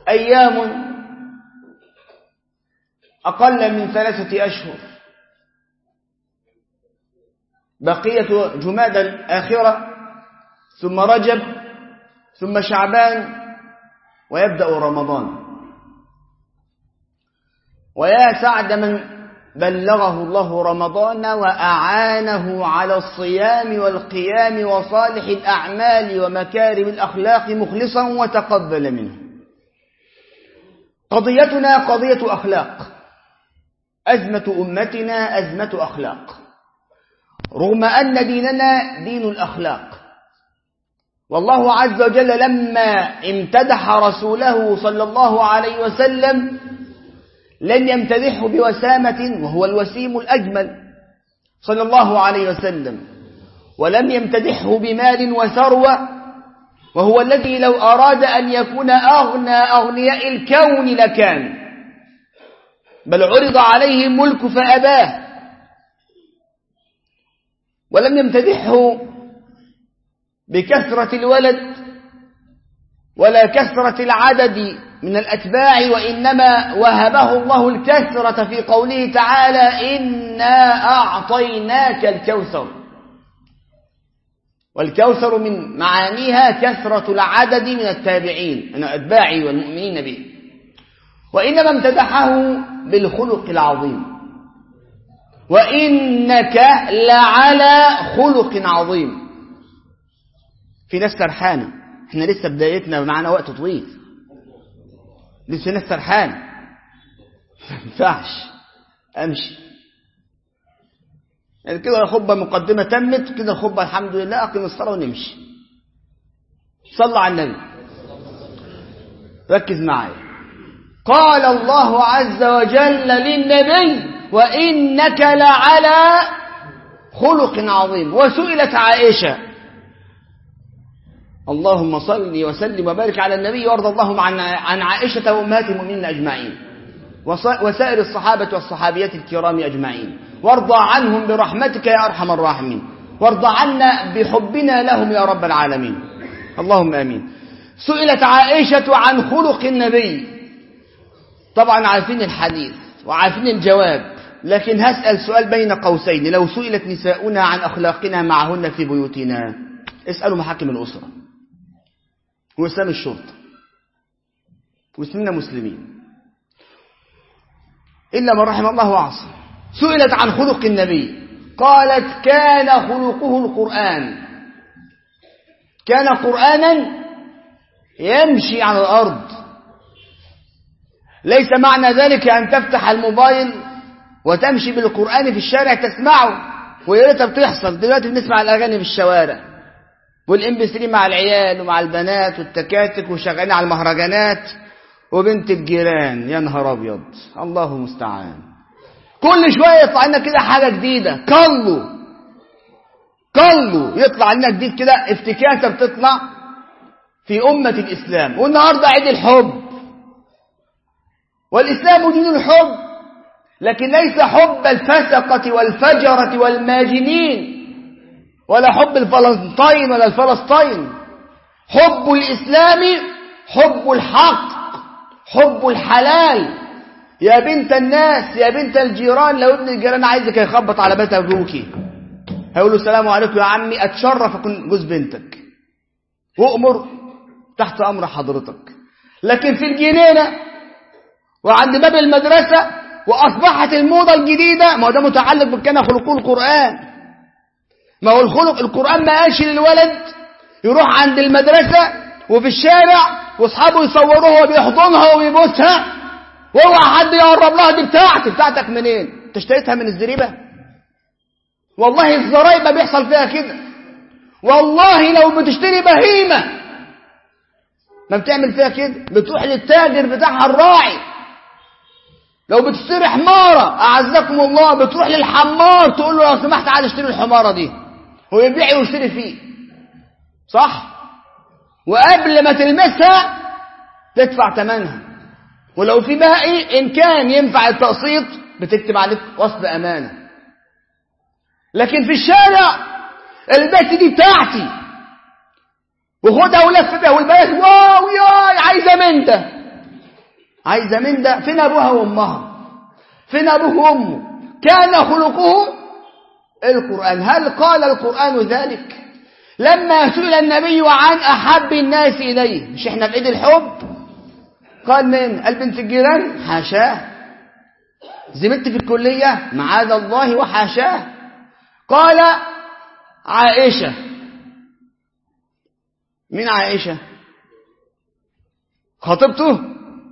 أيام أقل من ثلاثة أشهر بقية جماد الآخرة ثم رجب ثم شعبان ويبدأ رمضان ويا سعد من بلغه الله رمضان وأعانه على الصيام والقيام وصالح الأعمال ومكارم الأخلاق مخلصا وتقبل منه قضيتنا قضية أخلاق أزمة أمتنا أزمة أخلاق رغم أن ديننا دين الأخلاق والله عز وجل لما امتدح رسوله صلى الله عليه وسلم لن يمتدحه بوسامة وهو الوسيم الأجمل صلى الله عليه وسلم ولم يمتدحه بمال وثروة وهو الذي لو أراد أن يكون أغنى أغنياء الكون لكان بل عرض عليه الملك فأباه ولم يمتدحه بكثرة الولد ولا كثرة العدد من الأتباع وإنما وهبه الله الكثرة في قوله تعالى إنا أعطيناك الكوثر والكوثر من معانيها كثرة العدد من التابعين من الأتباع والمؤمنين به وإنما امتدحه بالخلق العظيم وإنك لعلى خلق عظيم في ناس سرحانة احنا لسه بدايتنا معنا وقت طويل لسه ناس سرحانة ما ينفعش امشي يعني كده الخطبة مقدمة تمت كده الخطبة الحمد لله أقم الصلاة ونمشي صلى على النبي ركز معايا قال الله عز وجل للنبي وإنك لعلى خلق عظيم وسئلت عائشة اللهم صل وسلم وبارك على النبي وارض اللهم عن عن عائشة وأمهات المؤمنين أجمعين وسائر الصحابة والصحابيات الكرام أجمعين وارضى عنهم برحمتك يا أرحم الراحمين وارضى عنا بحبنا لهم يا رب العالمين اللهم آمين سئلت عائشة عن خلق النبي طبعا عارفين الحديث وعارفين الجواب لكن هسأل سؤال بين قوسين لو سئلت نساؤنا عن أخلاقنا معهن في بيوتنا اسألوا محاكم الأسرة وإسلام الشرطة واسمنا مسلمين إلا من رحم الله وعصى سئلت عن خلق النبي قالت كان خلقه القرآن كان قرآنا يمشي على الأرض ليس معنى ذلك أن تفتح الموبايل وتمشي بالقرآن في الشارع تسمعه ويا ريتها بتحصل دلوقتي بنسمع الأغاني في الشوارع والام بي 3 مع العيال ومع البنات والتكاتك وشغالين على المهرجانات وبنت الجيران يا نهار ابيض الله المستعان كل شويه يطلع لنا كده حاجه جديده كله كله يطلع لنا جديد كده افتكاسه بتطلع في امه الاسلام والنهارده عيد الحب والاسلام دين الحب لكن ليس حب الفسقه والفجره والماجنين ولا حب الفلسطين ولا الفلسطين حب الإسلام حب الحق حب الحلال يا بنت الناس يا بنت الجيران لو ابن الجيران عايزك يخبط على بيت ابوكي هيقول له السلام عليكم يا عمي اتشرف اكون جوز بنتك وامر تحت امر حضرتك لكن في الجنينه وعند باب المدرسه واصبحت الموضه الجديده ما هو ده متعلق بكان خلقه القران ما هو الخلق القرآن ما قالش للولد يروح عند المدرسة وفي الشارع واصحابه يصوروه وهو بيحضنها وبيبوسها واوعى حد يقرب لها دي بتاعتي بتاعتك منين؟ انت اشتريتها من الزريبة؟ والله الزرايبة بيحصل فيها كده والله لو بتشتري بهيمة ما بتعمل فيها كده بتروح للتاجر بتاعها الراعي لو بتشتري حمارة أعزكم الله بتروح للحمار تقول له لو سمحت تعالى اشتري الحمارة دي هو يبيع ويشتري فيه صح وقبل ما تلمسها تدفع ثمنها ولو في باقي إن كان ينفع التقسيط بتكتب عليك وصف أمانة لكن في الشارع البيت دي بتاعتي وخدها ولف بيها والبنات واو يا عايزة من ده عايزة من ده فين أبوها وأمها فين أبوه وأمه كان خلقه القرآن هل قال القرآن ذلك لما سئل النبي عن أحب الناس إليه مش احنا في عيد الحب قال من قال بنت الجيران حاشاه زميلتي في الكلية معاذ الله وحاشاه قال عائشة مين عائشة خطيبته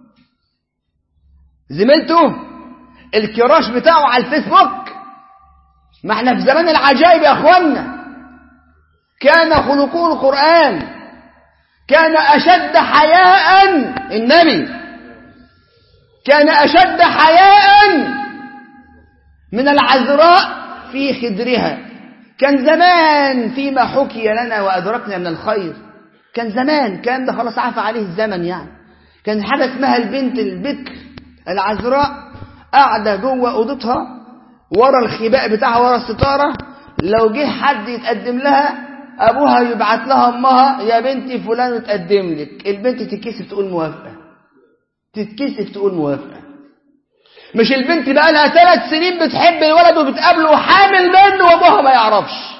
زميلته الكراش بتاعه على الفيسبوك ما احنا في زمان العجائب يا اخوانا كان خلقه القرآن كان أشد حياء النبي كان أشد حياء من العذراء في خدرها كان زمان فيما حكي لنا وأدركنا من الخير كان زمان كان ده خلاص عفى عليه الزمن يعني كان حاجة اسمها البنت البكر العذراء قاعدة جوه أوضتها ورا الخباء بتاعها ورا الستارة لو جه حد يتقدم لها أبوها يبعت لها أمها يا بنتي فلان تقدم لك البنت تتكسف تقول موافقة تتكسف تقول موافقة مش البنت بقى لها ثلاث سنين بتحب الولد وبتقابله وحامل منه وابوها ما يعرفش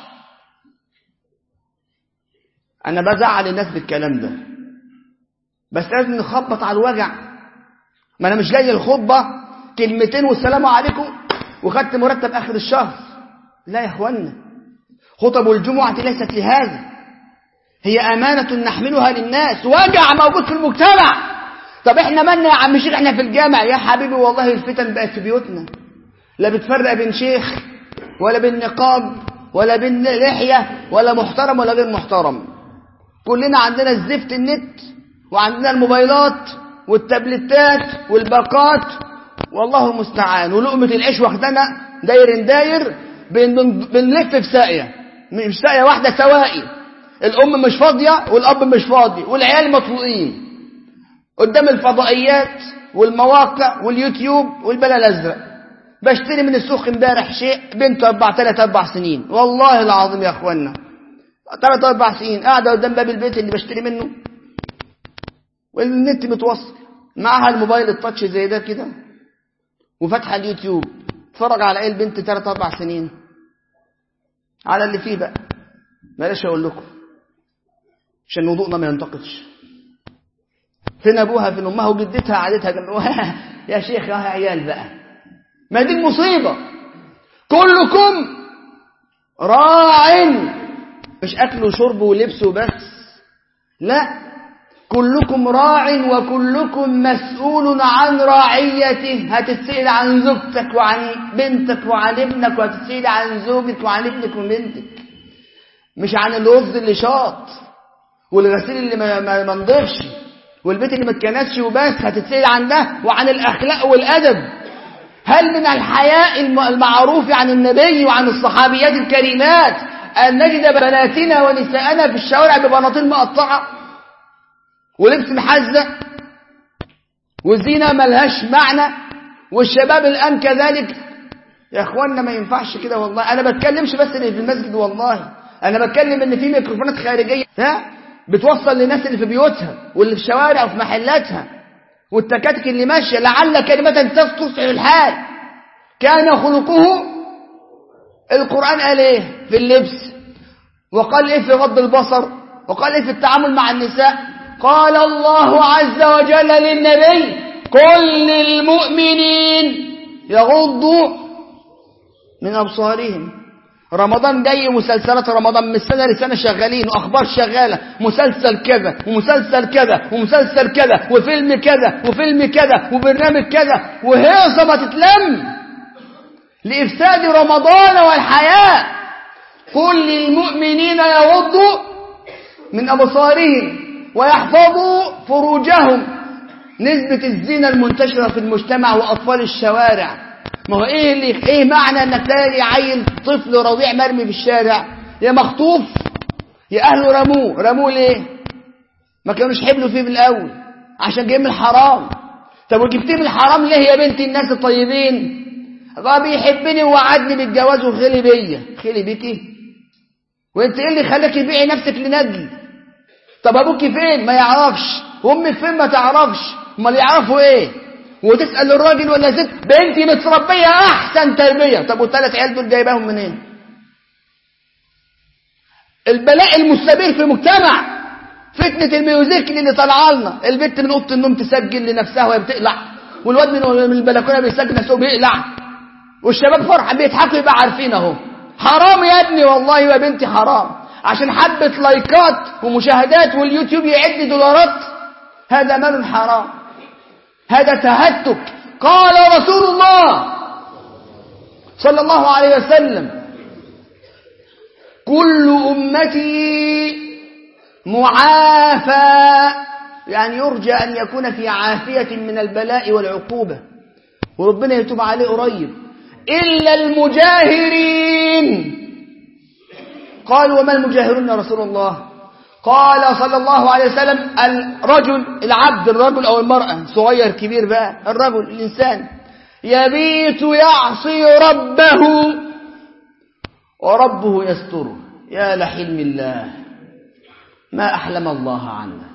انا بزعل الناس بالكلام ده بس لازم نخبط على الوجع ما انا مش جاي الخطبه كلمتين والسلام عليكم وخدت مرتب اخر الشهر لا يا اخوانا خطب الجمعه ليست لهذا هي امانه نحملها للناس وجع موجود في المجتمع طب احنا مالنا يا عم شيخ احنا في الجامع يا حبيبي والله الفتن بقت في بيوتنا لا بتفرق بين شيخ ولا بين نقاب ولا بين لحية ولا محترم ولا غير محترم كلنا عندنا الزفت النت وعندنا الموبايلات والتابلتات والباقات والله المستعان ولقمة العيش واخدنا داير داير بنلف في ساقية مش ساقية واحدة سوائي الأم مش فاضية والأب مش فاضي والعيال مطلوقين قدام الفضائيات والمواقع واليوتيوب والبلا الازرق بشتري من السوق امبارح شيء بنت اربع ثلاث اربع سنين والله العظيم يا اخوانا ثلاث اربع سنين قاعده قدام باب البيت اللي بشتري منه والنت متوصل معها الموبايل التاتش زي ده كده وفاتحه اليوتيوب اتفرج على ايه البنت ثلاث اربع سنين على اللي فيه بقى بلاش اقول لكم عشان وضوءنا ما ينتقدش فين ابوها فين امها وجدتها قعدتها جنبها يا شيخ يا عيال بقى ما دي المصيبه كلكم راع مش اكل وشرب ولبس وبس لا كلكم راع وكلكم مسؤول عن رعيته هتتسأل عن زوجتك وعن بنتك وعن ابنك وهتتسأل عن زوجك وعن ابنك وبنتك مش عن الرز اللي شاط والغسيل اللي ما ما نضفش والبيت اللي ما اتكنسش وبس هتتسأل عن ده وعن الأخلاق والأدب هل من الحياء المعروف عن النبي وعن الصحابيات الكريمات أن نجد بناتنا ونساءنا في الشوارع ببناطيل مقطعة ولبس محزق والزينة ملهاش معنى والشباب الآن كذلك يا اخوانا ما ينفعش كده والله انا بتكلمش بس اللي في المسجد والله انا بتكلم ان في ميكروفونات خارجيه ها بتوصل للناس اللي في بيوتها واللي في الشوارع وفي محلاتها والتكاتك اللي ماشيه لعل كلمه تصلح الحال كان خلقه القران قال ايه في اللبس وقال ايه في غض البصر وقال ايه في التعامل مع النساء قال الله عز وجل للنبي قل للمؤمنين يغضوا من أبصارهم رمضان جاي مسلسلات رمضان من سنة لسنة شغالين وأخبار شغالة مسلسل كذا ومسلسل كذا ومسلسل كذا وفيلم كذا وفيلم كذا وبرنامج كذا وهيصة ما تتلم لإفساد رمضان والحياة قل للمؤمنين يغضوا من أبصارهم ويحفظوا فروجهم نسبة الزنا المنتشرة في المجتمع وأطفال الشوارع ما هو ايه اللي ايه معنى انك تلاقي عيل طفل رضيع مرمي في الشارع يا مخطوف يا اهله رموه رموه ليه ما كانوش حبلوا فيه من الاول عشان جاي من الحرام طب وجبتيه من الحرام ليه يا بنت الناس الطيبين بقى بيحبني ووعدني بالجواز وخلي بيا خلي بيكي وانت ايه اللي خلاك تبيعي نفسك لنجل طب ابوك فين ما يعرفش وامك فين ما تعرفش امال يعرفوا ايه وتسال الراجل ولا ست بنتي متربيه احسن تربيه طب والثلاث عيال دول جايباهم منين البلاء المستمر في المجتمع فتنة الميوزيكل اللي طالعه لنا البنت من اوضه النوم تسجل لنفسها وهي بتقلع والواد من من البلكونه بيسجل نفسه بيقلع والشباب فرحان بيضحكوا يبقى عارفين اهو حرام يا ابني والله يا بنتي حرام عشان حبة لايكات ومشاهدات واليوتيوب يعد دولارات هذا مال حرام هذا تهتك قال رسول الله صلى الله عليه وسلم كل أمتي معافى يعني يرجى أن يكون في عافية من البلاء والعقوبة وربنا يتوب عليه قريب إلا المجاهرين قالوا وما المجاهرون يا رسول الله قال صلى الله عليه وسلم الرجل العبد الرجل أو المرأة صغير كبير بقى الرجل الإنسان يبيت يعصي ربه وربه يستره يا لحلم الله ما أحلم الله عنا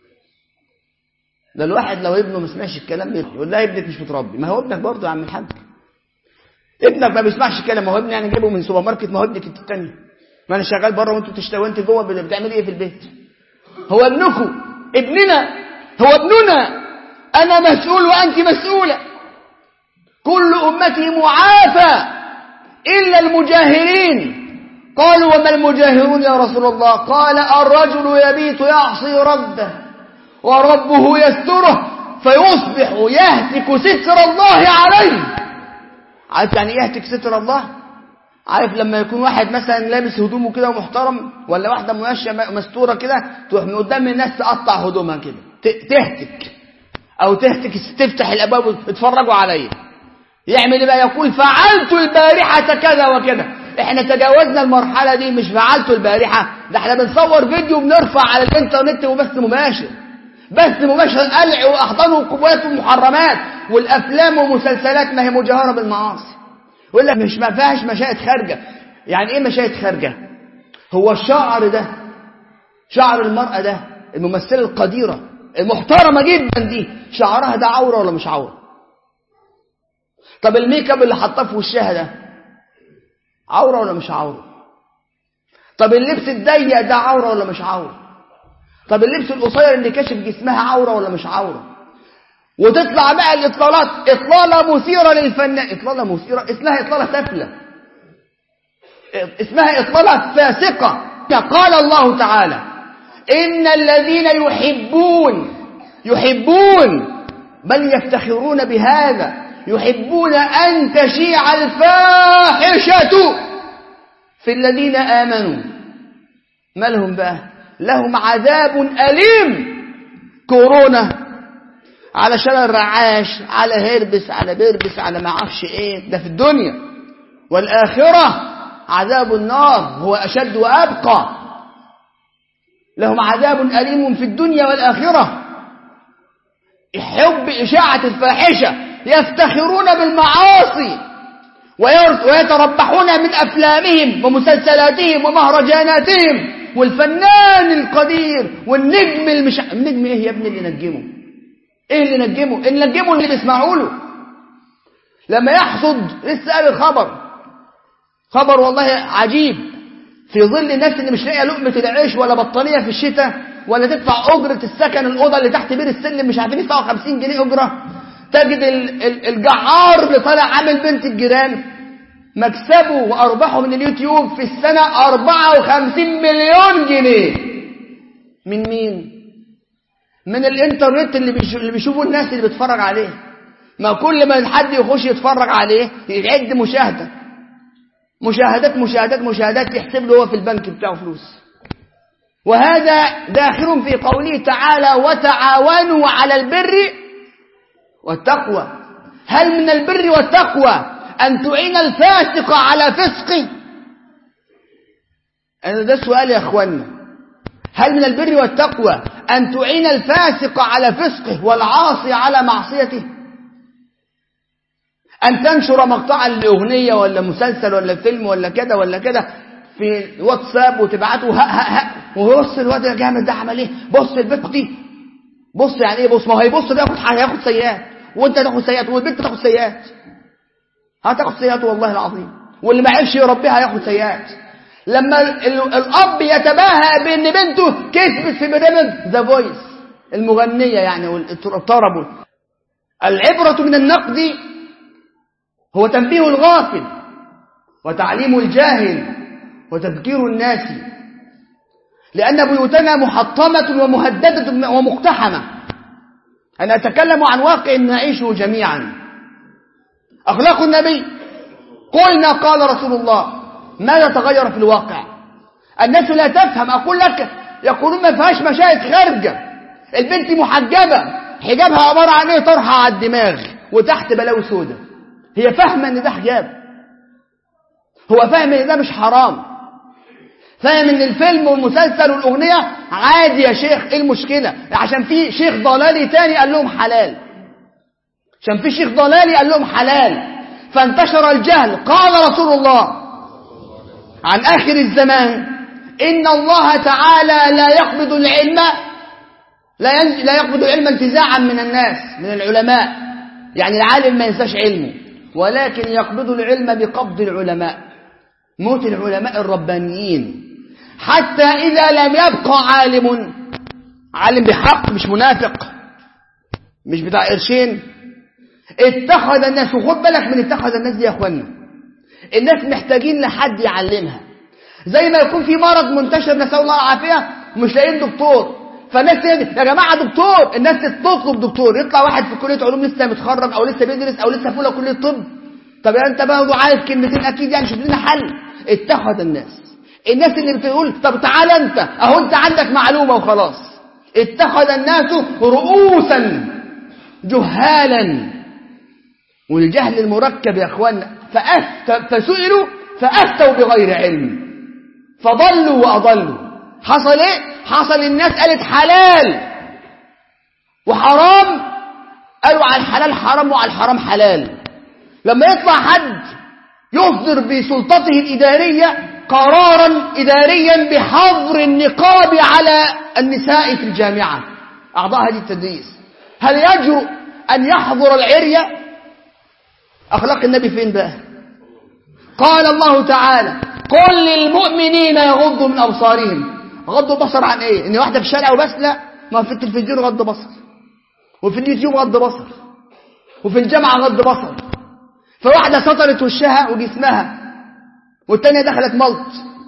ده الواحد لو ابنه ما سمعش الكلام يقول لا ابنك مش متربي ما هو ابنك برضه يا عم الحاج ابنك ما بيسمعش الكلام ما هو ابني يعني جايبه من سوبر ماركت ما هو ابنك التاني ما انا شغال بره وانتوا بتشتغلوا وانت جوه بتعملي ايه في البيت هو ابنكم ابننا هو ابننا انا مسؤول وانت مسؤوله كل امتي معافى الا المجاهرين قالوا وما المجاهرون يا رسول الله قال الرجل يبيت يعصي ربه وربه يستره فيصبح يهتك ستر الله عليه عارف يعني يهتك ستر الله عارف لما يكون واحد مثلا لابس هدومه كده ومحترم ولا واحده ماشيه مستوره كده تروح من قدام الناس تقطع هدومها كده تهتك او تهتك تفتح الابواب وتتفرجوا عليا يعمل ايه بقى يقول فعلت البارحه كذا وكذا احنا تجاوزنا المرحله دي مش فعلت البارحه ده احنا بنصور فيديو بنرفع على الانترنت وبث مباشر بث مباشر قلع واحضان وقبولات ومحرمات والافلام ومسلسلات ما هي مجاهره بالمعاصي يقول لك مش ما فيهاش مشاهد خارجه يعني ايه مشاهد خارجه هو الشعر ده شعر المرأة ده الممثلة القديرة المحترمة جدا دي شعرها ده عورة ولا مش عورة طب الميك اب اللي حطاه في وشها ده عورة ولا مش عورة طب اللبس الضيق ده عورة ولا مش عورة طب اللبس القصير اللي كاشف جسمها عورة ولا مش عورة وتطلع بقى الاطلالات اطلالة مثيرة للفنان اطلالة مثيرة اسمها اطلالة سفلة اسمها اطلالة فاسقة قال الله تعالى ان الذين يحبون يحبون بل يفتخرون بهذا يحبون ان تشيع الفاحشة في الذين امنوا ما لهم بقى لهم عذاب أليم كورونا على شلل الرعاش على هربس على بيربس على ما اعرفش ايه ده في الدنيا والآخرة عذاب النار هو أشد وأبقى لهم عذاب أليم في الدنيا والآخرة حب إشاعة الفاحشة يفتخرون بالمعاصي ويتربحون من أفلامهم ومسلسلاتهم ومهرجاناتهم والفنان القدير والنجم المش... النجم ايه يا ابني اللي نجمه ايه اللي نجمه اللي نجمه اللي بيسمعوا له لما يحصد لسه قال الخبر خبر والله عجيب في ظل الناس اللي مش لاقيه لقمه العيش ولا بطانيه في الشتاء ولا تدفع اجره السكن الاوضه اللي تحت بير السلم مش عارفين يدفعوا 50 جنيه اجره تجد الجعار اللي طالع عامل بنت الجيران مكسبه وأرباحه من اليوتيوب في السنة 54 مليون جنيه من مين؟ من الانترنت اللي, اللي بيشوفوا الناس اللي بتتفرج عليه ما كل ما حد يخش يتفرج عليه يعد مشاهدة مشاهدات مشاهدات مشاهدات يحسب له هو في البنك بتاعه فلوس وهذا داخل في قوله تعالى وتعاونوا على البر والتقوى هل من البر والتقوى أن تعين الفاسق على فسقه أنا ده السؤال يا أخوانا هل من البر والتقوى أن تعين الفاسق على فسقه والعاصي على معصيته أن تنشر مقطعا لأغنية ولا مسلسل ولا فيلم ولا كده ولا كده في واتساب وتبعته ها ها ها وبص الواد يا جامد ده عمل ايه بص البت دي بص يعني ايه بص ما هو هيبص ده ياخد هياخد سيئات وانت تاخد سيئات والبنت تاخد سيئات هتاخد سيئات والله العظيم واللي ما عرفش يربيها هياخد سيئات لما الاب يتباهى بان بنته كسبت في برنامج ذا فويس المغنيه يعني والطرب العبره من النقد هو تنبيه الغافل وتعليم الجاهل وتذكير الناس لأن بيوتنا محطمة ومهددة ومقتحمة أنا أتكلم عن واقع نعيشه جميعا أخلاق النبي قلنا قال رسول الله ماذا تغير في الواقع الناس لا تفهم أقول لك يقولون ما فيهاش مشاهد خارجة البنت محجبة حجابها عبارة عن ايه طرحة على الدماغ وتحت بلاوي سودة هي فاهمة ان ده حجاب هو فاهم ان ده مش حرام فاهم ان الفيلم والمسلسل والاغنيه عادي يا شيخ ايه المشكله عشان في شيخ ضلالي تاني قال لهم حلال عشان في شيخ ضلالي قال لهم حلال فانتشر الجهل قال رسول الله عن اخر الزمان ان الله تعالى لا يقبض العلم لا لا يقبض العلم انتزاعا من الناس من العلماء يعني العالم ما ينساش علمه ولكن يقبض العلم بقبض العلماء موت العلماء الربانيين حتى إذا لم يبقى عالم عالم بحق مش منافق مش بتاع قرشين اتخذ الناس وخد بالك من اتخذ الناس دي يا اخوانا الناس محتاجين لحد يعلمها زي ما يكون في مرض منتشر نسأل الله العافية مش لاقيين دكتور فالناس يا جماعة دكتور الناس تطلب دكتور يطلع واحد في كلية علوم لسه متخرج او لسه بيدرس او لسه في اولى كلية طب طب يعني انت برضه عارف كلمتين اكيد يعني شوف لنا حل اتخذ الناس الناس اللي بتقول طب تعالى انت اهو انت عندك معلومة وخلاص اتخذ الناس رؤوسا جهالا والجهل المركب يا اخوانا فأفت فسئلوا فافتوا بغير علم فضلوا واضلوا حصل ايه حصل الناس قالت حلال وحرام قالوا على الحلال حرام وعلى الحرام حلال لما يطلع حد يصدر بسلطته الإدارية قرارا إداريا بحظر النقاب على النساء في الجامعة أعضاء هذه التدريس هل يجرؤ أن يحظر العرية أخلاق النبي فين بقى قال الله تعالى قل للمؤمنين يغضوا من أبصارهم غضوا البصر عن ايه ان واحدة في الشارع وبس لا ما في التلفزيون غض بصر وفي اليوتيوب غض بصر وفي الجامعة غض بصر فواحدة سطرت وشها وجسمها والتانية دخلت ملط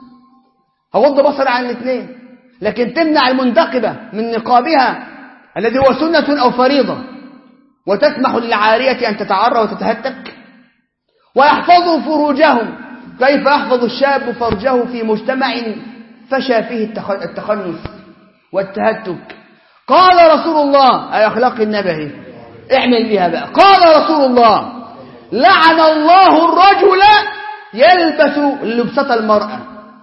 هغض بصر عن الاثنين لكن تمنع المنتقبة من نقابها الذي هو سنة أو فريضة وتسمح للعارية أن تتعرى وتتهتك ويحفظوا فروجهم كيف يحفظ الشاب فرجه في مجتمع فشى فيه التخنث والتهتك قال رسول الله أي أخلاق النبي اعمل بها بقى قال رسول الله لعن الله الرجل يلبس لبسة المرأة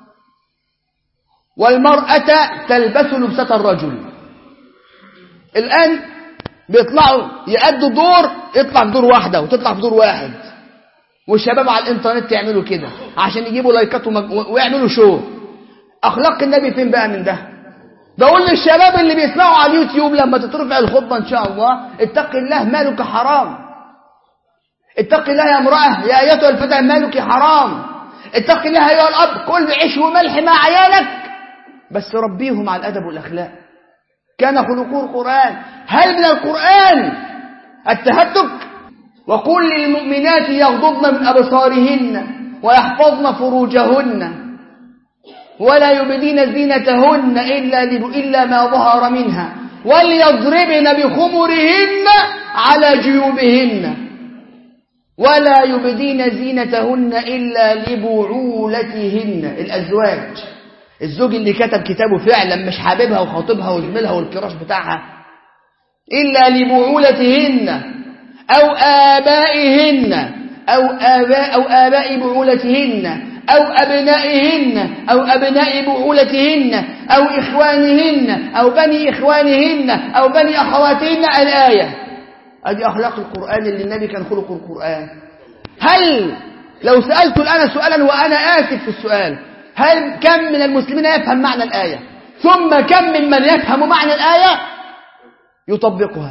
والمرأة تلبس لبسة الرجل الآن بيطلعوا يأدوا دور يطلع في دور واحدة وتطلع في دور واحد والشباب على الانترنت يعملوا كده عشان يجيبوا لايكات ويعملوا شو اخلاق النبي فين بقى من ده بقول للشباب اللي بيسمعوا على اليوتيوب لما تترفع الخطبه ان شاء الله اتق الله مالك حرام اتق الله يا امراه يا ايتها الفتاه مالك حرام اتق الله ايها الاب كل بعيش وملح مع عيالك بس ربيهم على الادب والاخلاق كان خلقه القران هل من القران التهتك وقل للمؤمنات يغضضن من ابصارهن ويحفظن فروجهن ولا يبدين زينتهن إلا, إلا ما ظهر منها وليضربن بخمرهن على جيوبهن ولا يبدين زينتهن إلا لبعولتهن الأزواج الزوج اللي كتب كتابه فعلا مش حاببها وخاطبها وزميلها والكراش بتاعها إلا لبعولتهن أو آبائهن أو آباء, أو آباء بعولتهن أو أبنائهن أو أبناء بعولتهن أو إخوانهن أو بني إخوانهن أو بني أخواتهن الآية أدي أخلاق القرآن اللي النبي كان خلق القرآن هل لو سألت الآن سؤالا وأنا آسف في السؤال هل كم من المسلمين يفهم معنى الآية ثم كم ممن يفهم معنى الآية يطبقها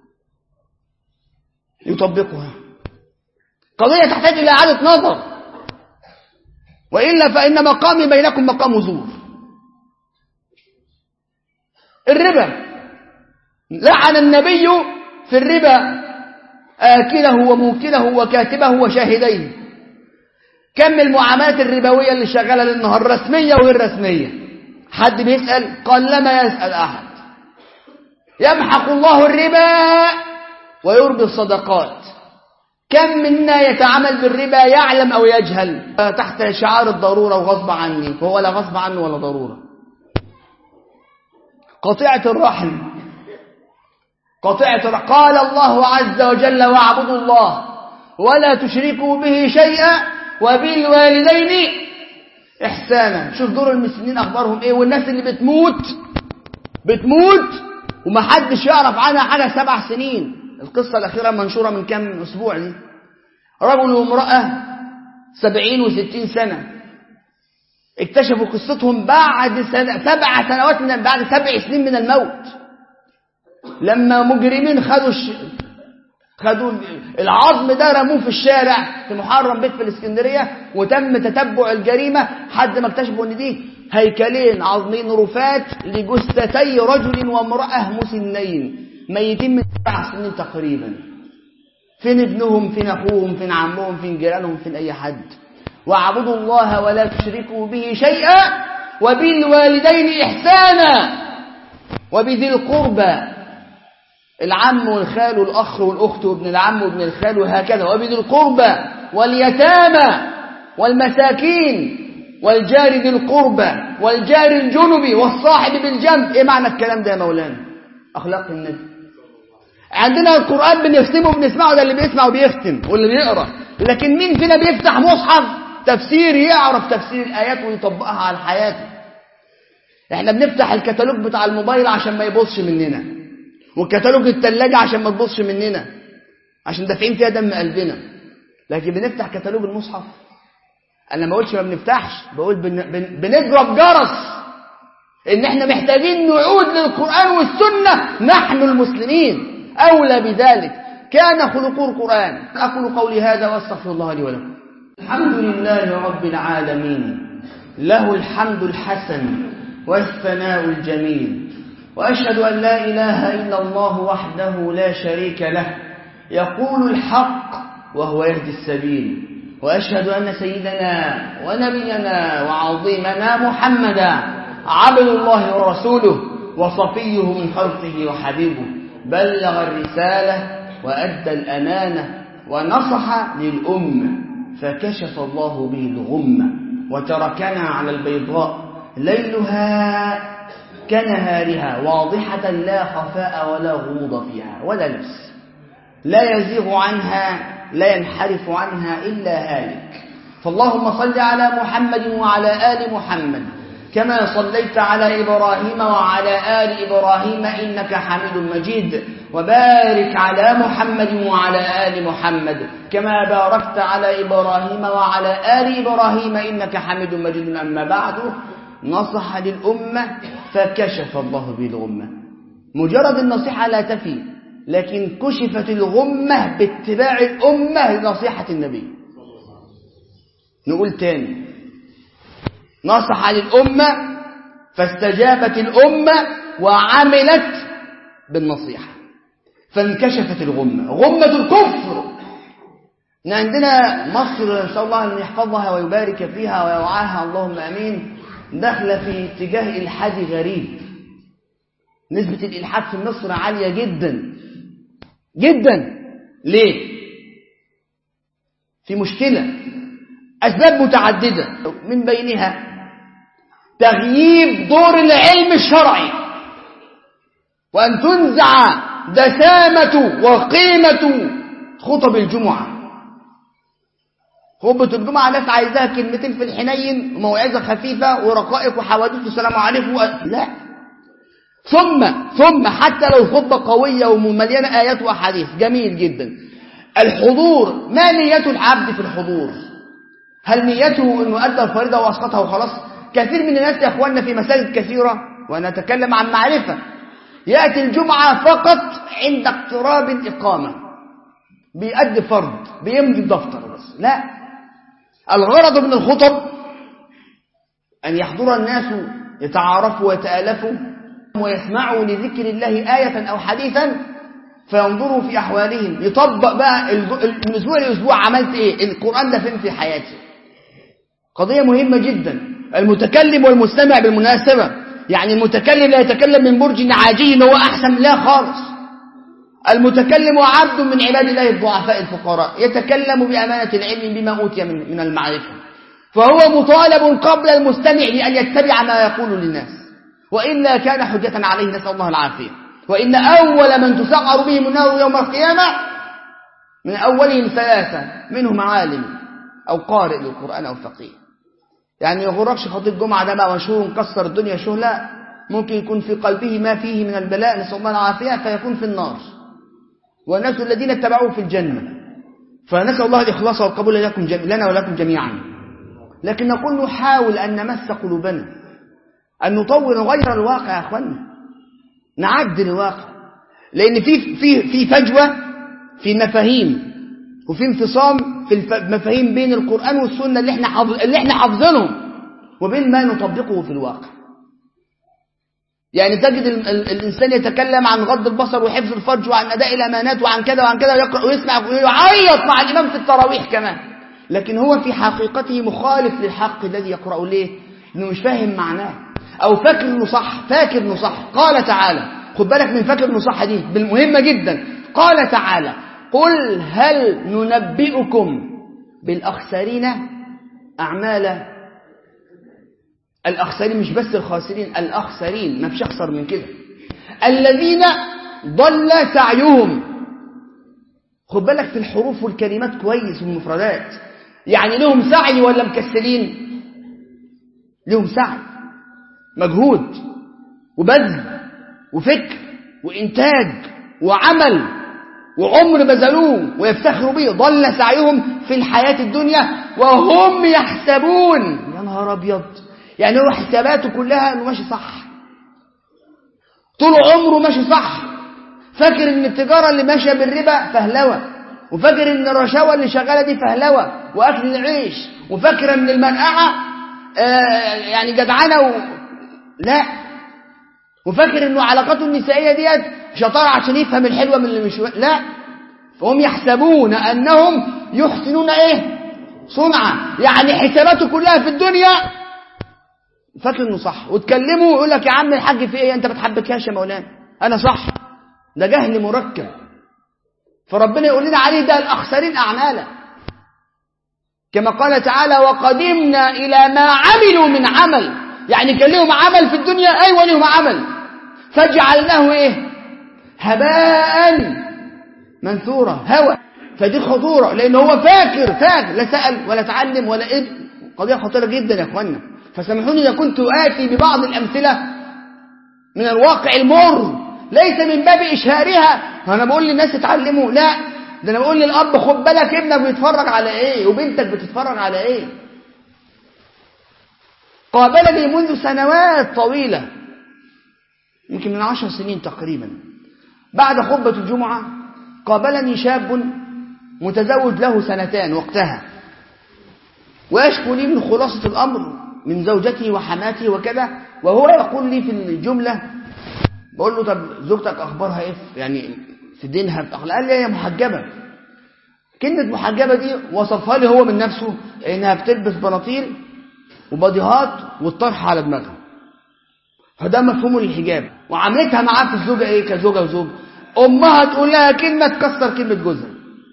يطبقها قضية تحتاج إلى إعادة نظر وإلا فإن مقامي بينكم مقام زور الربا لعن النبي في الربا آكله وموكله وكاتبه وشاهديه كم المعاملات الربوية اللي شغالة للنهار رسمية وغير رسمية حد بيسأل قال لما يسأل أحد يمحق الله الربا ويربي الصدقات كم منا يتعامل بالربا يعلم أو يجهل تحت شعار الضرورة وغصب عني فهو لا غصب عنه ولا ضرورة قطيعة الرحم قطيعة الرحم قال الله عز وجل واعبدوا الله ولا تشركوا به شيئا وبالوالدين إحسانا شوف دور المسلمين أخبارهم إيه والناس اللي بتموت بتموت ومحدش يعرف عنها حاجة سبع سنين القصة الأخيرة منشورة من كام أسبوع دي رجل وامرأة سبعين وستين سنة اكتشفوا قصتهم بعد سنة سبع سنوات من بعد سبع سنين من الموت لما مجرمين خدوا الش... خدوا العظم ده رموه في الشارع في محرم بيت في الاسكندريه وتم تتبع الجريمه حد ما اكتشفوا ان دي هيكلين عظمين رفات لجثتي رجل وامراه مسنين ميتين من سبع سنين تقريبا فين ابنهم فين اخوهم فين عمهم فين جيرانهم فين اي حد واعبدوا الله ولا تشركوا به شيئا وبالوالدين احسانا وبذي القربى العم والخال والاخ والاخت وابن العم وابن الخال وهكذا وبذي القربى واليتامى والمساكين والجار ذي القربى والجار الجنبي والصاحب بالجنب ايه معنى الكلام ده يا مولانا اخلاق النبي عندنا القرآن بنختمه وبنسمعه ده اللي بيسمع وبيختم واللي بيقرأ لكن مين فينا بيفتح مصحف تفسير يعرف تفسير الآيات ويطبقها على حياته احنا بنفتح الكتالوج بتاع الموبايل عشان ما يبصش مننا وكتالوج التلاجة عشان ما تبصش مننا عشان دافعين فيها دم قلبنا لكن بنفتح كتالوج المصحف انا ما قلتش ما بنفتحش بقول بن... بن... بنضرب جرس ان احنا محتاجين نعود للقرآن والسنة نحن المسلمين أولى بذلك كان خلق القرآن أقول قولي هذا وأستغفر الله لي ولكم الحمد لله رب العالمين له الحمد الحسن والثناء الجميل وأشهد أن لا إله إلا الله وحده لا شريك له يقول الحق وهو يهدي السبيل وأشهد أن سيدنا ونبينا وعظيمنا محمدا عبد الله ورسوله وصفيه من خلقه وحبيبه بلغ الرسالة وأدى الأمانة ونصح للأمة فكشف الله به الغمة وتركنا على البيضاء ليلها كنهارها واضحة لا خفاء ولا غموض فيها ولا لبس لا يزيغ عنها لا ينحرف عنها إلا هالك فاللهم صل على محمد وعلى آل محمد كما صليت على إبراهيم وعلى آل إبراهيم إنك حميد مجيد وبارك على محمد وعلى آل محمد كما باركت على إبراهيم وعلى آل إبراهيم إنك حميد مجيد أما بعد نصح للأمة فكشف الله به الغمة مجرد النصيحة لا تفي لكن كشفت الغمة باتباع الأمة لنصيحة النبي نقول تاني نصح للأمة فاستجابت الأمة وعملت بالنصيحة فانكشفت الغمة غمة الكفر إن عندنا مصر إن شاء الله أن يحفظها ويبارك فيها ويوعاها اللهم أمين داخلة في اتجاه إلحادي غريب نسبة الإلحاد في مصر عالية جدا جدا ليه؟ في مشكلة أسباب متعددة من بينها تغييب دور العلم الشرعي وأن تنزع دسامة وقيمة خطب الجمعة خطبة الجمعة ناس عايزاها كلمتين في الحنين وموعظة خفيفة ورقائق وحوادث والسلام عليكم و... لا ثم ثم حتى لو خطبة قوية ومليانة آيات وأحاديث جميل جدا الحضور ما نية العبد في الحضور هل نيته أنه أدى الفريضة وأسقطها وخلاص كثير من الناس يا أخواننا في مساجد كثيرة وأنا أتكلم عن معرفة يأتي الجمعة فقط عند اقتراب الإقامة بيأدي فرض بيمضي الدفتر بس لا الغرض من الخطب أن يحضر الناس يتعارفوا ويتآلفوا ويسمعوا لذكر الله آية أو حديثا فينظروا في أحوالهم يطبق بقى من أسبوع لأسبوع عملت إيه القرآن ده فين في حياتي قضية مهمة جدا المتكلم والمستمع بالمناسبة يعني المتكلم لا يتكلم من برج عاجي هو أحسن لا خالص المتكلم عبد من عباد الله الضعفاء الفقراء يتكلم بأمانة العلم بما أوتي من, من المعرفة فهو مطالب قبل المستمع لأن يتبع ما يقول للناس وإلا كان حجة عليه نسأل الله العافية وإن أول من تسعر بهم النار يوم القيامة من أولهم ثلاثة منهم عالم أو قارئ للقرآن أو فقيه يعني يغرقش خطيب الجمعة ده بقى مشهور مكسر الدنيا شهلة ممكن يكون في قلبه ما فيه من البلاء نسأل الله العافية فيكون في النار والناس الذين اتبعوه في الجنة فنسأل الله الإخلاص والقبول لكم جم... لنا ولكم جميعا لكن نقول نحاول أن نمس قلوبنا أن نطور غير الواقع يا أخوانا نعدل الواقع لأن في في في فجوة في المفاهيم وفي انفصام في المفاهيم بين القرآن والسنة اللي احنا حافظ اللي احنا حافظينهم وبين ما نطبقه في الواقع يعني تجد الإنسان يتكلم عن غض البصر وحفظ الفرج وعن أداء الأمانات وعن كذا وعن كذا ويقرأ ويسمع ويعيط مع الإمام في التراويح كمان لكن هو في حقيقته مخالف للحق الذي يقرأه ليه إنه مش فاهم معناه أو فاكر إنه صح فاكر إنه صح قال تعالى خد بالك من فاكر إنه صح دي بالمهمة جدا قال تعالى قل هل ننبئكم بالأخسرين أعمالا الأخسرين مش بس الخاسرين الأخسرين ما فيش أخسر من كده الذين ضل سعيهم خد بالك في الحروف والكلمات كويس والمفردات يعني لهم سعي ولا مكسلين لهم سعي مجهود وبذل وفكر وإنتاج وعمل وعمر بذلوه ويفتخروا به ضل سعيهم في الحياة الدنيا وهم يحسبون يا نهار أبيض يعني هو حساباته كلها انه ماشي صح طول عمره ماشي صح فاكر ان التجارة اللي ماشية بالربا فهلوة وفاكر ان الرشاوى اللي شغالة دي فهلوة واكل العيش وفاكر ان المنقعة آه يعني جدعنة و... لا وفاكر انه علاقاته النسائية ديت شطارة عشان يفهم الحلوة من اللي مش لا فهم يحسبون انهم يحسنون ايه صنعا يعني حساباته كلها في الدنيا فاكر انه صح وتكلمه ويقول لك يا عم الحاج في ايه انت بتحبكهاش يا مولانا انا صح ده جهل مركب فربنا يقول لنا عليه ده الاخسرين اعمالا كما قال تعالى وقدمنا الى ما عملوا من عمل يعني كان لهم عمل في الدنيا ايوه لهم عمل فجعلناه ايه هباء منثورا هوى فدي خطوره لان هو فاكر فاكر لا سال ولا تعلم ولا ابن قضيه خطيره جدا يا اخوانا فسامحوني إذا كنت آتي ببعض الأمثلة من الواقع المر ليس من باب إشهارها أنا بقول للناس اتعلموا لا ده أنا بقول للأب خد بالك ابنك بيتفرج على إيه وبنتك بتتفرج على إيه قابلني منذ سنوات طويلة يمكن من عشر سنين تقريبا بعد خطبة الجمعة قابلني شاب متزوج له سنتان وقتها ويشكو لي من خلاصة الأمر من زوجته وحماته وكذا وهو يقول لي في الجملة بقول له طب زوجتك أخبارها إيه يعني في دينها في أخلاقها قال لي هي محجبة كلمة محجبة دي وصفها لي هو من نفسه إنها بتلبس بناطيل وباديهات والطرح على دماغها فده مفهوم الحجاب وعملتها معاه في الزوجة إيه كزوجة وزوج أمها تقول لها كلمة تكسر كلمة جوزها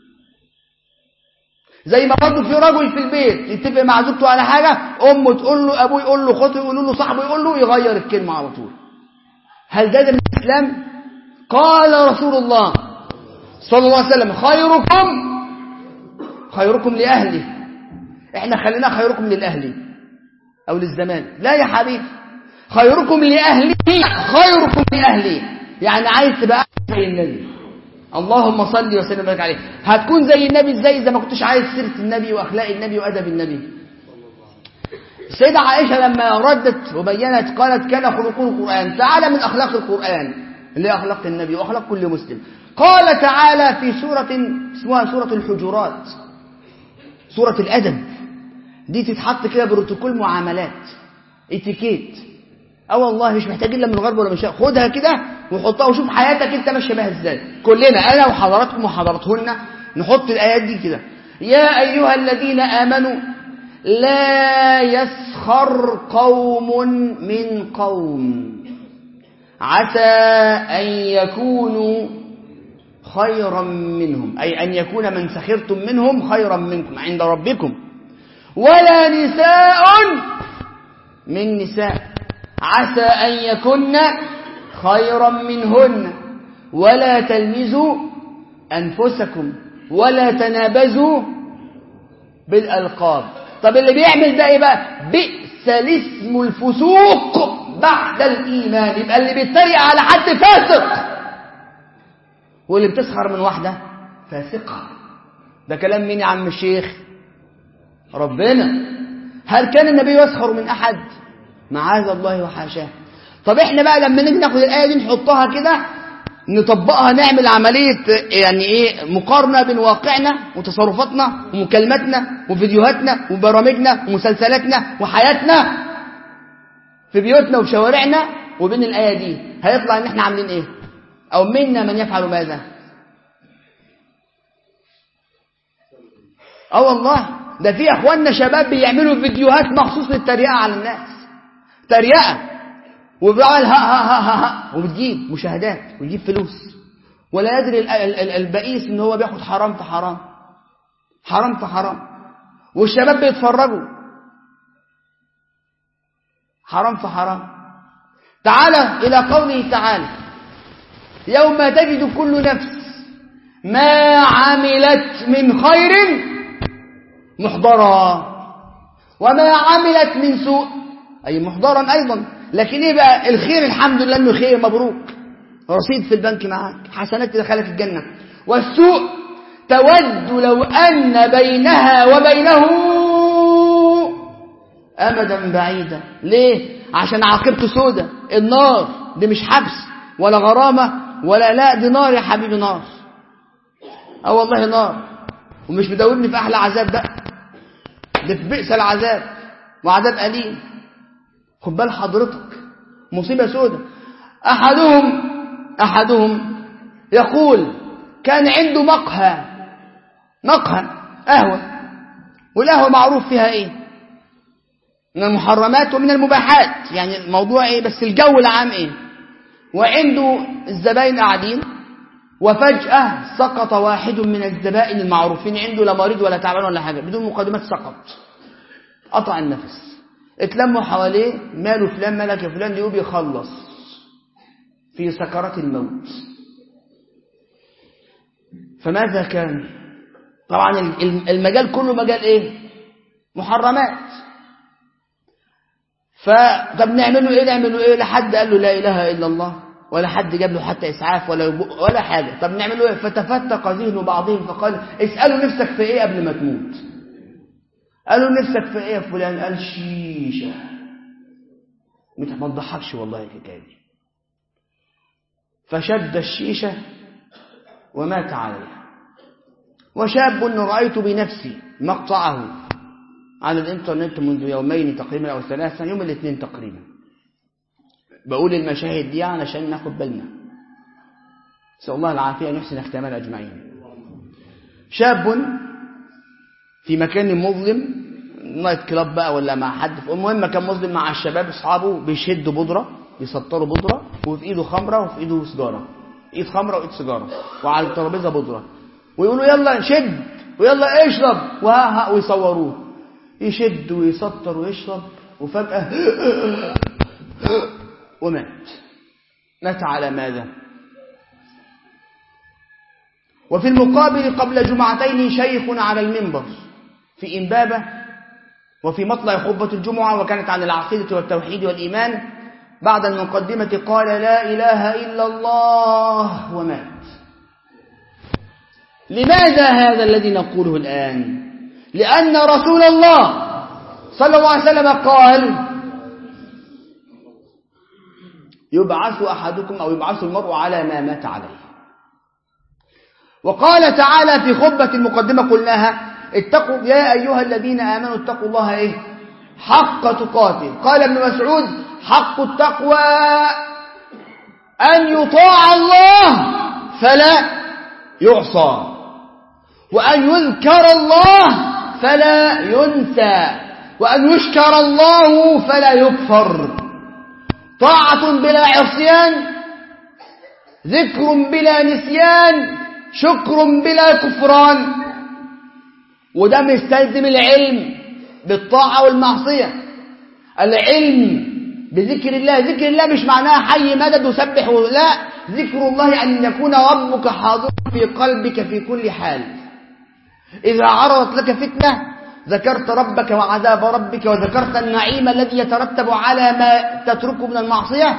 زي ما برضه في رجل في البيت يتفق مع زوجته على حاجة أمه تقول له أبوه يقول له خطه يقول له صاحبه يقول له يغير الكلمة على طول هل ده, ده من الإسلام؟ قال رسول الله صلى الله عليه وسلم خيركم خيركم لأهله احنا خلينا خيركم للأهل أو للزمان لا يا حبيبي خيركم لأهله خيركم لأهله يعني عايز تبقى زي النبي اللهم صل وسلم وبارك عليه هتكون زي النبي ازاي اذا ما كنتش عايز سيره النبي واخلاق النبي وادب النبي السيدة عائشة لما ردت وبينت قالت كان خلقه القرآن تعالى من أخلاق القرآن اللي هي أخلاق النبي وأخلاق كل مسلم قال تعالى في سورة اسمها سورة الحجرات سورة الأدب دي تتحط كده بروتوكول معاملات اتيكيت اه والله مش محتاجين لا من الغرب ولا من الشرق خدها كده وحطها وشوف حياتك انت ماشيه بيها ازاي كلنا انا وحضراتكم وحضراتهن نحط الايات دي كده يا ايها الذين امنوا لا يسخر قوم من قوم عسى ان يكونوا خيرا منهم اي ان يكون من سخرتم منهم خيرا منكم عند ربكم ولا نساء من نساء عسى أن يكن خيرا منهن ولا تلمزوا أنفسكم ولا تنابزوا بالألقاب طب اللي بيعمل ده ايه بقى بئس الاسم الفسوق بعد الإيمان يبقى اللي بيتريق على حد فاسق واللي بتسخر من واحدة فاسقة ده كلام مين يا عم الشيخ ربنا هل كان النبي يسخر من أحد معاذ الله وحاشاه طب احنا بقى لما نيجي ناخد الآية دي نحطها كده نطبقها نعمل عملية يعني ايه مقارنة بين واقعنا وتصرفاتنا ومكالماتنا وفيديوهاتنا وبرامجنا ومسلسلاتنا وحياتنا في بيوتنا وشوارعنا وبين الآية دي هيطلع ان احنا عاملين ايه او منا من يفعل ماذا اه والله ده في اخواننا شباب بيعملوا فيديوهات مخصوص للتريقة على الناس تريقة وبيعمل ها ها ها ها, ها وبتجيب مشاهدات وتجيب فلوس ولا يدري ال- ال- ال- البئيس ان هو بياخد حرام في حرام حرام في حرام والشباب بيتفرجوا حرام في حرام تعالى إلى قوله تعالى يوم تجد كل نفس ما عملت من خير محضرا وما عملت من سوء أي محضرا أيضا لكن إيه بقى الخير الحمد لله أنه خير مبروك رصيد في البنك معاك حسنات تدخلك الجنة والسوء تود لو أن بينها وبينه أمدا بعيدا ليه؟ عشان عاقبته سودة النار دي مش حبس ولا غرامة ولا لا دي نار يا حبيبي نار اه والله نار ومش مدورني في أحلى عذاب بقى ده في بئس العذاب وعذاب أليم خد بال حضرتك مصيبة سودة أحدهم أحدهم يقول كان عنده مقهى مقهى قهوة والقهوة معروف فيها ايه من المحرمات ومن المباحات يعني الموضوع ايه بس الجو العام ايه وعنده الزباين قاعدين وفجأة سقط واحد من الزبائن المعروفين عنده لا مريض ولا تعبان ولا حاجة بدون مقدمات سقط قطع النفس اتلموا حواليه ماله فلان مالك يا فلان يقول بيخلص في سكرات الموت فماذا كان طبعا المجال كله مجال ايه محرمات فطب نعمله ايه نعمله ايه لا حد قال له لا اله الا الله ولا حد جاب له حتى اسعاف ولا يبق ولا حاجه طب نعمله ايه فتفتق ذهن بعضهم فقال اسالوا نفسك في ايه قبل ما تموت قالوا نفسك في ايه يا فلان قال شيشه ما تضحكش والله الحكايه دي فشد الشيشه ومات عليها وشاب رأيت بنفسي مقطعه على الانترنت منذ يومين تقريبا أو ثلاثة يوم الاثنين تقريبا بقول المشاهد دي علشان ناخد بالنا نسأل الله العافية أن يحسن اختمال أجمعين شاب في مكان مظلم نايت كلاب بقى ولا مع حد المهم كان مظلم مع الشباب اصحابه بيشدوا بودره يسطروا بودره وفي ايده خمره وفي ايده سيجاره ايد خمره وايد سيجاره وعلى الترابيزه بودره ويقولوا يلا شد ويلا اشرب وها ويصوروه يشد ويسطر ويشرب وفجأة ومات مات على ماذا وفي المقابل قبل جمعتين شيخ على المنبر في إنبابة وفي مطلع خطبة الجمعة وكانت عن العقيدة والتوحيد والإيمان بعد المقدمة قال لا إله إلا الله ومات لماذا هذا الذي نقوله الآن لأن رسول الله صلى الله عليه وسلم قال يبعث أحدكم أو يبعث المرء على ما مات عليه وقال تعالى في خطبة المقدمة قلناها اتقوا يا أيها الذين آمنوا اتقوا الله إيه حق تقاته قال ابن مسعود حق التقوى أن يطاع الله فلا يعصى وأن يذكر الله فلا ينسى وأن يشكر الله فلا يكفر طاعة بلا عصيان ذكر بلا نسيان شكر بلا كفران وده مستلزم العلم بالطاعة والمعصية العلم بذكر الله ذكر الله مش معناها حي مدد وسبح لا ذكر الله أن يكون ربك حاضر في قلبك في كل حال إذا عرضت لك فتنة ذكرت ربك وعذاب ربك وذكرت النعيم الذي يترتب على ما تتركه من المعصية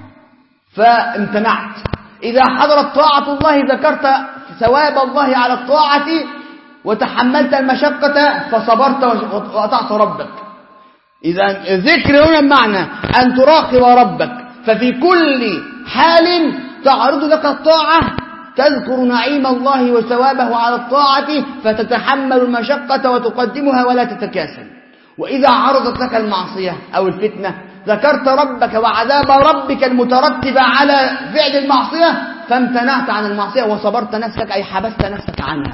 فامتنعت إذا حضرت طاعة الله ذكرت ثواب الله على الطاعة وتحملت المشقة فصبرت وأطعت ربك إذا الذكر هنا بمعنى أن تراقب ربك ففي كل حال تعرض لك الطاعة تذكر نعيم الله وثوابه على الطاعة فتتحمل المشقة وتقدمها ولا تتكاسل وإذا عرضت لك المعصية أو الفتنة ذكرت ربك وعذاب ربك المترتب على فعل المعصية فامتنعت عن المعصية وصبرت نفسك أي حبست نفسك عنها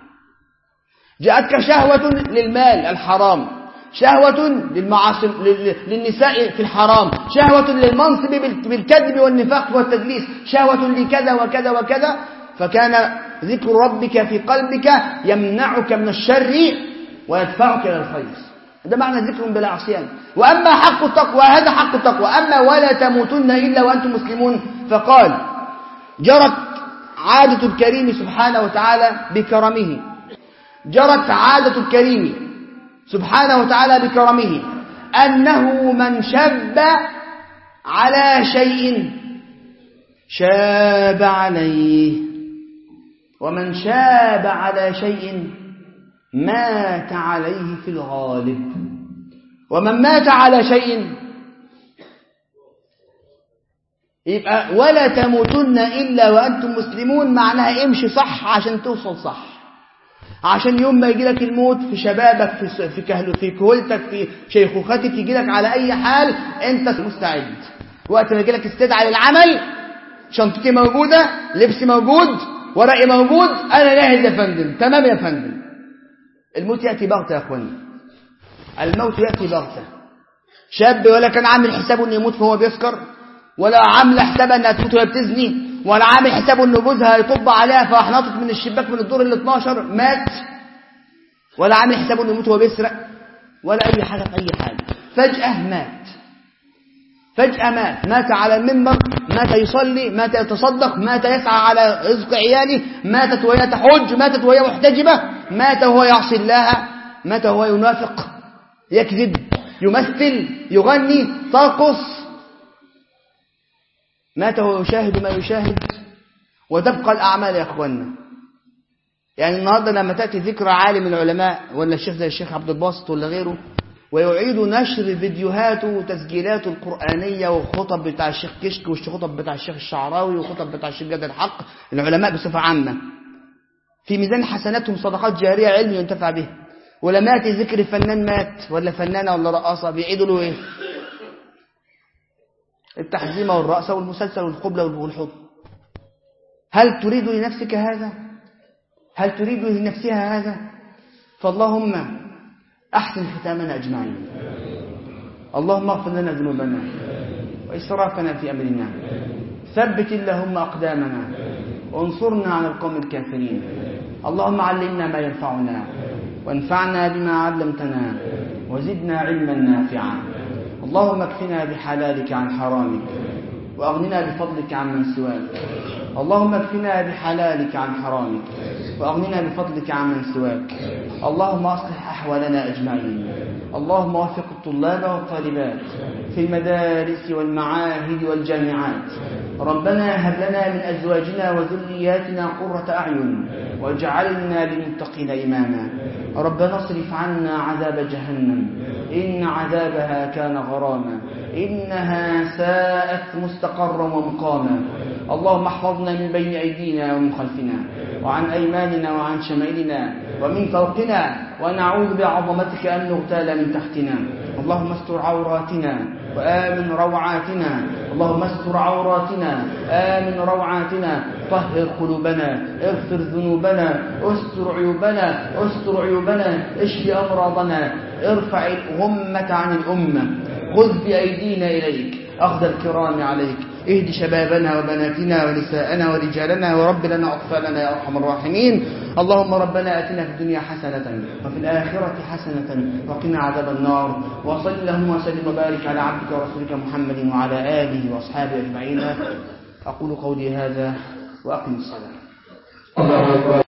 جاءتك شهوة للمال الحرام شهوة للمعاصم للنساء في الحرام شهوة للمنصب بالكذب والنفاق والتدليس شهوة لكذا وكذا وكذا فكان ذكر ربك في قلبك يمنعك من الشر ويدفعك إلى الخير ده معنى ذكر بلا عصيان وأما حق التقوى هذا حق التقوى أما ولا تموتن إلا وأنتم مسلمون فقال جرت عادة الكريم سبحانه وتعالى بكرمه جرت عادة الكريم سبحانه وتعالى بكرمه أنه من شب على شيء شاب عليه ومن شاب على شيء مات عليه في الغالب ومن مات على شيء يبقى ولا تموتن إلا وأنتم مسلمون معناها امشي صح عشان توصل صح عشان يوم ما يجي لك الموت في شبابك في في كهل في كهولتك في شيخوختك يجي لك على أي حال أنت مستعد وقت ما يجي لك استدعاء للعمل شنطتي موجودة لبسي موجود ورقي موجود أنا جاهز يا فندم تمام يا فندم الموت يأتي بغتة يا أخواني الموت يأتي بغتة شاب ولا كان عامل حسابه انه يموت فهو بيسكر ولا عامل حسابها انها تموت وهي بتزني ولا عامل حسابه ان جوزها يطب عليها فراح ناطط من الشباك من الدور ال 12 مات ولا عامل حسابه انه يموت وهو بيسرق ولا اي حاجه في اي حاجه فجاه مات فجاه مات مات على المنبر مات يصلي مات يتصدق مات يسعى على رزق عياله ماتت وهي تحج ماتت وهي محتجبه مات وهو يعصي الله مات وهو ينافق يكذب يمثل يغني ترقص مات وهو يشاهد ما يشاهد وتبقى الأعمال يا أخوانا يعني النهاردة لما تأتي ذكرى عالم العلماء ولا الشيخ زي الشيخ عبد الباسط ولا غيره ويعيد نشر فيديوهاته وتسجيلاته القرآنية وخطب بتاع الشيخ كشك والخطب بتاع الشيخ الشعراوي وخطب بتاع الشيخ جاد الحق العلماء بصفة عامة في ميزان حسناتهم صدقات جارية علم ينتفع به ولما يأتي ذكر فنان مات ولا فنانة ولا رقاصة بيعيدوا له ايه التحزيمة والرأسة والمسلسل والقبلة والحب هل تريد لنفسك هذا هل تريد لنفسها هذا فاللهم أحسن ختامنا أجمعين اللهم اغفر لنا ذنوبنا وإسرافنا في أمرنا ثبت اللهم أقدامنا وانصرنا على القوم الكافرين اللهم علمنا ما ينفعنا وانفعنا بما علمتنا وزدنا علما نافعا اللهم اكفنا بحلالك عن حرامك وأغننا بفضلك عن من سواك اللهم اكفنا بحلالك عن حرامك وأغننا بفضلك عن من سواك اللهم أصلح أحوالنا أجمعين اللهم وفق الطلاب والطالبات في المدارس والمعاهد والجامعات ربنا هب لنا من أزواجنا وذرياتنا قرة أعين واجعلنا للمتقين إماما ربنا اصرف عنا عذاب جهنم إن عذابها كان غراما إنها ساءت مستقرا ومقاما اللهم احفظنا من بين أيدينا ومن خلفنا وعن أيماننا وعن شمائلنا ومن فوقنا ونعوذ بعظمتك أن نغتال من تحتنا اللهم استر عوراتنا وآمن روعاتنا اللهم استر عوراتنا آمن روعاتنا طهر قلوبنا اغفر ذنوبنا استر عيوبنا استر عيوبنا اشف أمراضنا ارفع الغمة عن الأمة خذ بأيدينا إليك أخذ الكرام عليك اهد شبابنا وبناتنا ونساءنا ورجالنا ورب لنا أطفالنا يا أرحم الراحمين اللهم ربنا أتنا في الدنيا حسنة وفي الآخرة حسنة وقنا عذاب النار وصل اللهم وسلم وبارك على عبدك ورسولك محمد وعلى آله وأصحابه أجمعين أقول قولي هذا وأقم الصلاة